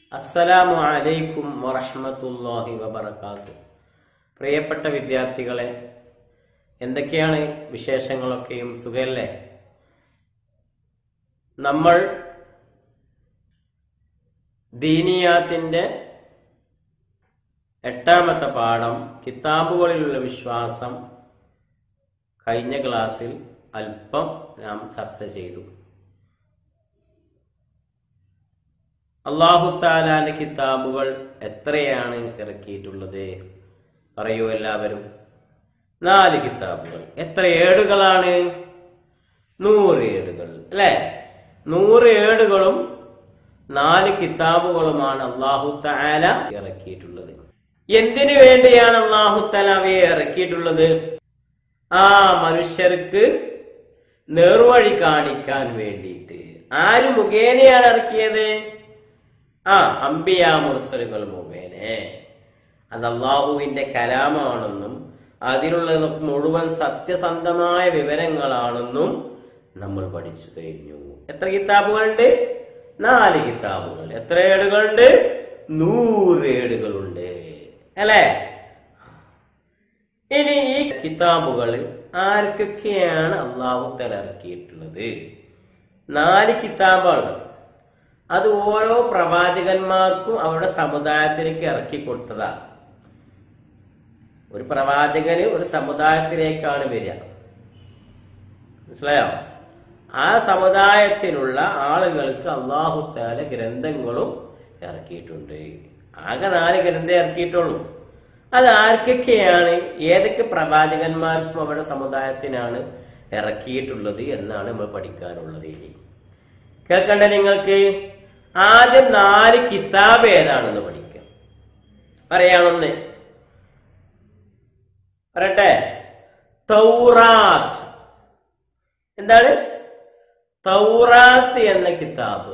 അസ്സലാമു അലൈക്കും വറഹ്മത്തുള്ളാഹി വബറകാത്തു പ്രിയപ്പെട്ട വിദ്യാർത്ഥികളെ എന്തൊക്കെയാണ് വിശേഷങ്ങളൊക്കെയും സുഖല്ലേ നമ്മൾ ദീനിയാത്തിന്റെ എട്ടാമത്തെ പാഠം കിതാബുകളിലുള്ള വിശ്വാസം കഴിഞ്ഞ ക്ലാസ്സിൽ അല്പം നാം ചർച്ച ചെയ്തു അള്ളാഹുത്താലാന്റെ കിതാബുകൾ എത്രയാണ് ഇറക്കിയിട്ടുള്ളത് പറയൂ എല്ലാവരും നാല് കിതാബുകൾ എത്ര ഏടുകളാണ് നൂറ് ഏടുകൾ അല്ലെ നൂറ് ഏടുകളും നാല് കിതാബുകളുമാണ് അള്ളാഹു താല ഇറക്കിയിട്ടുള്ളത് എന്തിനു വേണ്ടിയാണ് അള്ളാഹു താല അവയെ ഇറക്കിയിട്ടുള്ളത് ആ മനുഷ്യർക്ക് നേർവഴി കാണിക്കാൻ വേണ്ടിയിട്ട് ആര് മുഖേനയാണ് ഇറക്കിയത് ആ അംബിയ മുർസലുകൾ മുഖേനെ അത് അള്ളാഹുവിന്റെ കലാമാണെന്നും അതിലുള്ള മുഴുവൻ സത്യസന്ധമായ വിവരങ്ങളാണെന്നും നമ്മൾ പഠിച്ചു കഴിഞ്ഞു എത്ര കിതാബുകളുണ്ട് നാല് കിതാബുകൾ എത്ര ഏടുകളുണ്ട് നൂറ് ഏടുകളുണ്ട് അല്ലേ ഇനി ഈ കിതാബുകൾ ആർക്കൊക്കെയാണ് അള്ളാഹു തല ഇറക്കിയിട്ടുള്ളത് നാല് കിതാബുള്ളത് അത് ഓരോ പ്രവാചകന്മാർക്കും അവരുടെ സമുദായത്തിലേക്ക് ഇറക്കി കൊടുത്തതാണ് ഒരു പ്രവാചകന് ഒരു സമുദായത്തിലേക്കാണ് വരിക മനസ്സിലായോ ആ സമുദായത്തിലുള്ള ആളുകൾക്ക് അള്ളാഹുത്താല ഗ്രന്ഥങ്ങളും ഇറക്കിയിട്ടുണ്ട് ആകെ നാല് ഗ്രന്ഥം ഇറക്കിയിട്ടുള്ളൂ അത് ആർക്കൊക്കെയാണ് ഏതൊക്കെ പ്രവാചകന്മാർക്കും അവരുടെ സമുദായത്തിനാണ് ഇറക്കിയിട്ടുള്ളത് എന്നാണ് നമ്മൾ പഠിക്കാനുള്ളത് ഇനി കേൾക്കണ്ട നിങ്ങൾക്ക് ആദ്യം നാല് കിതാബ് ഏതാണെന്ന് പഠിക്കാം പറയാണൊന്ന് പറയട്ടെ തൗറാത്ത് എന്താണ് തൗറാത്ത് എന്ന കിതാബ്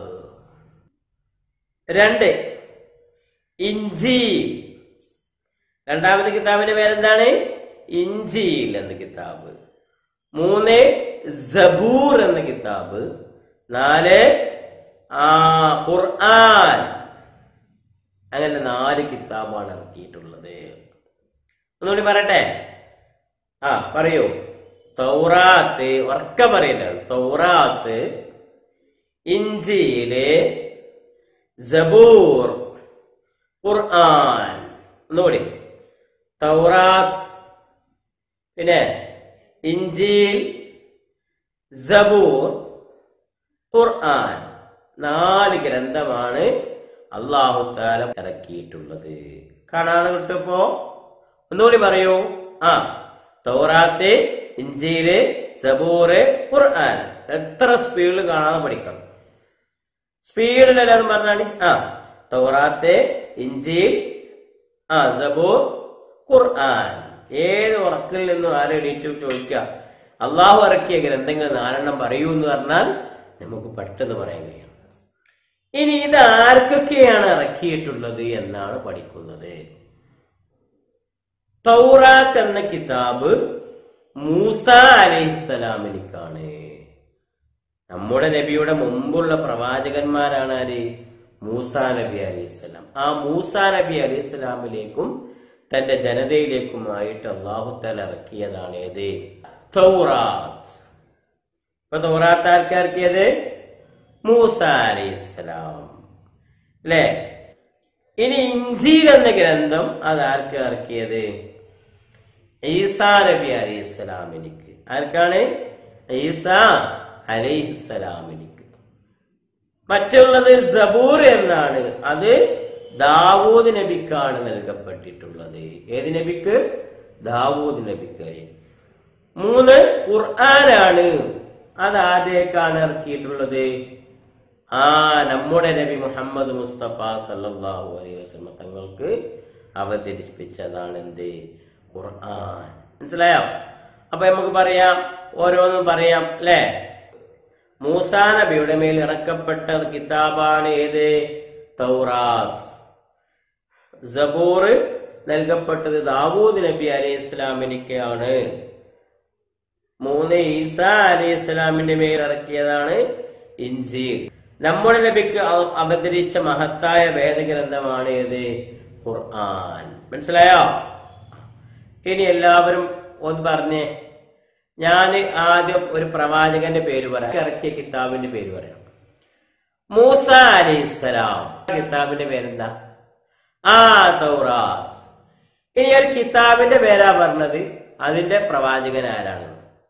രണ്ട് ഇഞ്ചി രണ്ടാമത്തെ കിതാബിന്റെ പേരെന്താണ് ഇഞ്ചിയിൽ എന്ന കിതാബ് മൂന്ന് സബൂർ എന്ന കിതാബ് നാല് ആ ഖുർആൻ അങ്ങനെ നാല് കിതാബാണ് ഇറക്കിയിട്ടുള്ളത് ഒന്നുകൂടി പറയട്ടെ ആ പറയൂ തൗറാത്ത് ഉറക്ക പറയില്ല തൗറാത്ത് ഇഞ്ചിയില് ജബൂർ ഖുർആൻ ഒന്നുകൂടി തൗറാത്ത് പിന്നെ ഇഞ്ചിൽ ജബൂർ ഖുർആൻ നാല് ഗ്രന്ഥമാണ് അള്ളാഹു താല ഇറക്കിയിട്ടുള്ളത് കാണാതെ കിട്ടപ്പോ ഒന്നുകൂടി പറയൂ ആ തൗറാത്ത് ഇഞ്ചിയില് സബൂറ് ഖുർആൻ എത്ര സ്പീഡിൽ കാണാതെ പഠിക്കണം സ്പീഡിൽ എല്ലാവരും പറഞ്ഞാണ് ആ തൗറാത്ത് ഇഞ്ചിയിൽ ആ സബൂർ ഖുർആൻ ഏത് ഉറക്കിൽ നിന്നും ആരും എണീറ്റ് ചോദിക്കുക അള്ളാഹു ഇറക്കിയ ഗ്രന്ഥങ്ങൾ നാലെണ്ണം പറയൂ എന്ന് പറഞ്ഞാൽ നമുക്ക് പെട്ടെന്ന് പറയാൻ കഴിയും ഇനി ഇത് ആർക്കൊക്കെയാണ് ഇറക്കിയിട്ടുള്ളത് എന്നാണ് പഠിക്കുന്നത് തൗറാത്ത് എന്ന കിതാബ് മൂസ അലൈഹിസ്സലാമിനിക്കാണ് നമ്മുടെ നബിയുടെ മുമ്പുള്ള പ്രവാചകന്മാരാണ് ആര് മൂസ നബി അലൈഹിസ്സലാം ആ മൂസ നബി അലൈഹിസ്സലാമിലേക്കും തന്റെ ജനതയിലേക്കുമായിട്ട് അള്ളാഹു തല ഇറക്കിയതാണ് ഏത് തൗറാത്ത് ഇപ്പൊ തൗറാത്ത് ആർക്കിറക്കിയത് മൂസ അലൈഹിസ്സലാം അല്ലേ ഇനി ഇഞ്ചീൽ എന്ന ഗ്രന്ഥം അത് ആർക്ക് ഇറക്കിയത് ഈസാ നബി അലൈഹിസ്സലാമിനിക്ക് ആർക്കാണ് ഈസ അലൈഹിസ്സലാമിനിക്ക് മറ്റുള്ളത് സബൂർ എന്നാണ് അത് ദാവൂദ് നബിക്കാണ് നൽകപ്പെട്ടിട്ടുള്ളത് ഏത് നബിക്ക് ദാവൂദ് നബിക്ക് മൂന്ന് ഖുർആനാണ് അത് ആദ്യേക്കാണ് ഇറക്കിയിട്ടുള്ളത് ആ നമ്മുടെ നബി മുഹമ്മദ് മുസ്തഫ സല്ലാഹു അലൈഹി വസല്ലം തങ്ങൾക്ക് അവതരിപ്പിച്ചതാണ് എന്ത് ഖുർആൻ മനസ്സിലായോ അപ്പൊ നമുക്ക് പറയാം ഓരോന്നും പറയാം അല്ലേ മൂസാ നബിയുടെ മേൽ ഇറക്കപ്പെട്ട കിതാബാണ് ഏത് തൗറാത്ത് സബൂർ നൽകപ്പെട്ടത് ദാവൂദ് നബി അലൈഹി ഇസ്ലാമിനിക്കാണ് മൂന്ന് ഈസ അലൈഹി ഇസ്ലാമിന്റെ മേൽ ഇറക്കിയതാണ് ഇഞ്ചീൽ നമ്മുടെ നബിക്ക് അവ- അവതരിച്ച മഹത്തായ വേദഗ്രന്ഥമാണ് ഏത് ഖുർആൻ മനസ്സിലായോ ഇനി എല്ലാവരും ഒന്ന് പറഞ്ഞേ ഞാൻ ആദ്യം ഒരു പ്രവാചകന്റെ പേര് പറയാം ഇറക്കിയ കിതാബിന്റെ പേര് പറയാം മൂസ അലൈഹിസ്സലാം കിതാബിന്റെ പേരെന്താ ആ തൗറാത്ത് ഇനി ഒരു കിതാബിന്റെ പേരാ പറഞ്ഞത് അതിന്റെ പ്രവാചകൻ ആരാണ്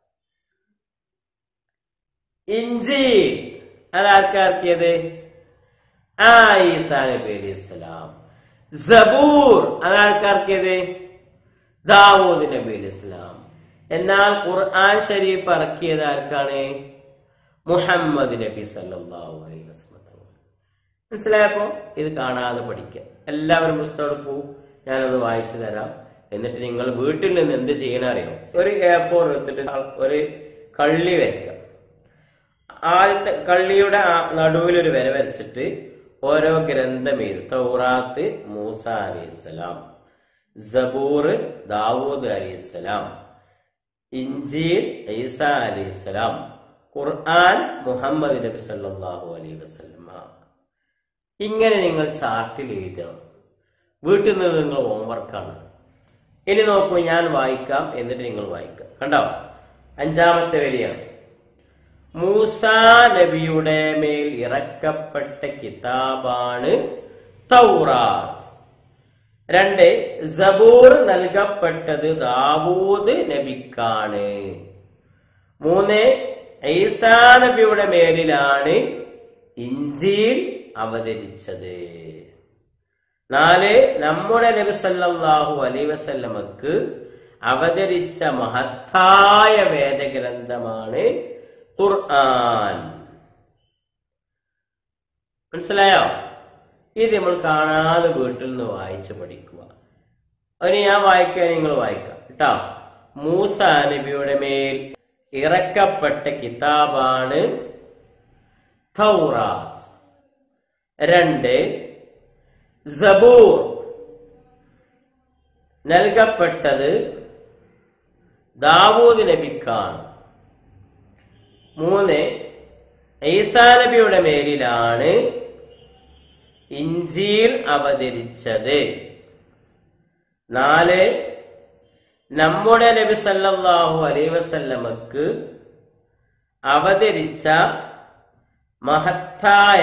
ഇഞ്ചി അതാർക്കിയത് ആ ഈസാ നബി അലൈഹി സ്വലാം സബൂർ അതാർക്കിയത് ദാവൂദ് നബി അലൈഹി സ്വലാം എന്നാൽ ഖുർആൻ ഷരീഫ് ഇറക്കിയത് ആർക്കാണ് മുഹമ്മദ് നബി സല്ലല്ലാഹു അലൈഹി വസല്ലം മനസ്സിലായപ്പോ ഇത് കാണാതെ പഠിക്കുക എല്ലാവരും പുസ്തകം എടുക്കൂ ഞാനത് വായിച്ചു തരാം എന്നിട്ട് നിങ്ങൾ വീട്ടിൽ നിന്ന് എന്ത് ചെയ്യണം അറിയോ ഒരു എ ഫോർ എടുത്തിട്ട് ഒരു കള്ളി വരയ്ക്കുക ആദ്യത്തെ കള്ളിയുടെ ആ- നടുവിൽ ഒരു വര വരച്ചിട്ട് ഓരോ ഗ്രന്ഥമേത് തൗറാത്ത് മൂസ അലൈഹിസ്സലാം സബൂർ ദാവൂദ് അലൈഹിസ്സലാം ഇഞ്ചീൽ ഈസ അലൈഹിസ്സലാം ഖുർആൻ മുഹമ്മദ് നബി സല്ലല്ലാഹു അലൈഹി വസല്ലമ ഇങ്ങനെ നിങ്ങൾ ചാർട്ടിൽ എഴുതണം വീട്ടിൽ നിന്ന് നിങ്ങൾ ഹോംവർക്കാണ് ഇനി നോക്കൂ ഞാൻ വായിക്കാം എന്നിട്ട് നിങ്ങൾ വായിക്കാം കണ്ടോ അഞ്ചാമത്തെ വരിയാണ് മൂസ നബിയുടെ മേൽ ഇറക്കപ്പെട്ട കിതാബാണ് തൗറാത്ത് രണ്ട് സബൂർ നൽകപ്പെട്ടത് ദാവൂദ് നബിക്കാണ് മൂന്ന് ഈസാ നബിയുടെ മേലിലാണ് ഇഞ്ചിയിൽ അവതരിച്ചത് നാല് നമ്മുടെ നബി സല്ലല്ലാഹു അലൈഹി വസല്ലമക്ക് അവതരിച്ച മഹത്തായ വേദഗ്രന്ഥമാണ് ഖുർആൻ മനസ്സിലായോ ഇത് നമ്മൾ കാണാതെ വീട്ടിൽ നിന്ന് വായിച്ച് പഠിക്കുക അതിന് ഞാൻ വായിക്കാൻ നിങ്ങൾ വായിക്കാം കേട്ടോ മൂസ നബിയുടെ മേൽ ഇറക്കപ്പെട്ട കിതാബാണ് തൗറാത്ത് രണ്ട് സബൂർ നൽകപ്പെട്ടത് ദാവൂദ് നബിക്കാണ് മൂന്ന് ഈസാ നബിയുടെ മേലിലാണ് ഇഞ്ചിയിൽ അവതരിച്ചത് നാല് നമ്മുടെ നബി സല്ലല്ലാഹു അലൈഹി വസല്ലമക്ക് അവതരിച്ച മഹത്തായ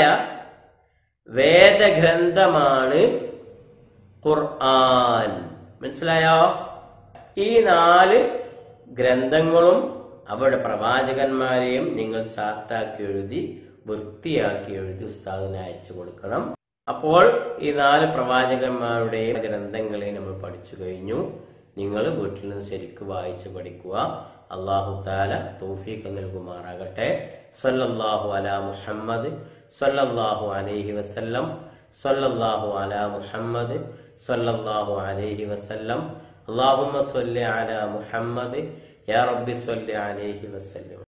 വേദഗ്രന്ഥമാണ് ഖുർആൻ മനസ്സിലായോ ഈ നാല് ഗ്രന്ഥങ്ങളും അവരുടെ പ്രവാചകന്മാരെയും നിങ്ങൾ ചാർട്ടാക്കി എഴുതി വൃത്തിയാക്കി എഴുതി ഉസ്താദിന് അയച്ചു കൊടുക്കണം അപ്പോൾ ഈ നാല് പ്രവാചകന്മാരുടെയും ഗ്രന്ഥങ്ങളെ നമ്മൾ പഠിച്ചു കഴിഞ്ഞു നിങ്ങൾ വീട്ടിൽ നിന്ന് ശരിക്ക് വായിച്ച് പഠിക്കുക അള്ളാഹു താല തൗഫീഖ് നൽകുമാറാകട്ടെ സല്ലല്ലാഹു അലാ മുഹമ്മദ് സല്ലല്ലാഹു അലൈഹി വസല്ലം സല്ലല്ലാഹു അലാ മുഹമ്മദ് സല്ലല്ലാഹു അലൈഹി വസല്ലം اللهم صل على محمد يا رب صل عليه وسلم